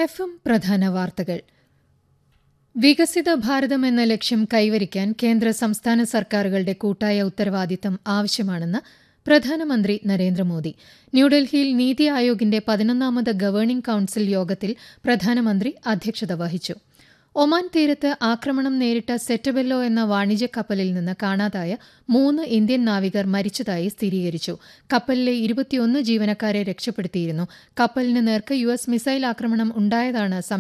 F M പ്രധാന വാർത്തകൾ വികസിത ഭാരതം എന്ന ലക്ഷ്യം കൈവരിക്കാൻ കേന്ദ്ര സംസ്ഥാന സർക്കാരുകളുടെ കൂട്ടായ ഉത്തരവാദിത്തം ആവശ്യമാണെന്ന് പ്രധാനമന്ത്രി നരേന്ദ്രമോദി ന്യൂഡൽഹിയിൽ നീതി ആയോഗിന്റെ പതിനൊന്നാമത് ഗവേണിംഗ് കൌൺസിൽ യോഗത്തിൽ പ്രധാനമന്ത്രി അധ്യക്ഷത വഹിച്ചു ഒമാൻ തീരത്ത് ആക്രമണം നേരിട്ട സെറ്റബെല്ലോ എന്ന വാണിജ്യ കപ്പലിൽ നിന്ന് കാണാതായ മൂന്ന് ഇന്ത്യൻ നാവികർ മരിച്ചതായി സ്ഥിരീകരിച്ചു കപ്പലിലെ ഇരുപത്തിയൊന്ന് ജീവനക്കാരെ രക്ഷപ്പെടുത്തിയിരുന്നു കപ്പലിന് നേർക്ക് യു എസ് മിസൈൽ ആക്രമണം ഉണ്ടായതാണ്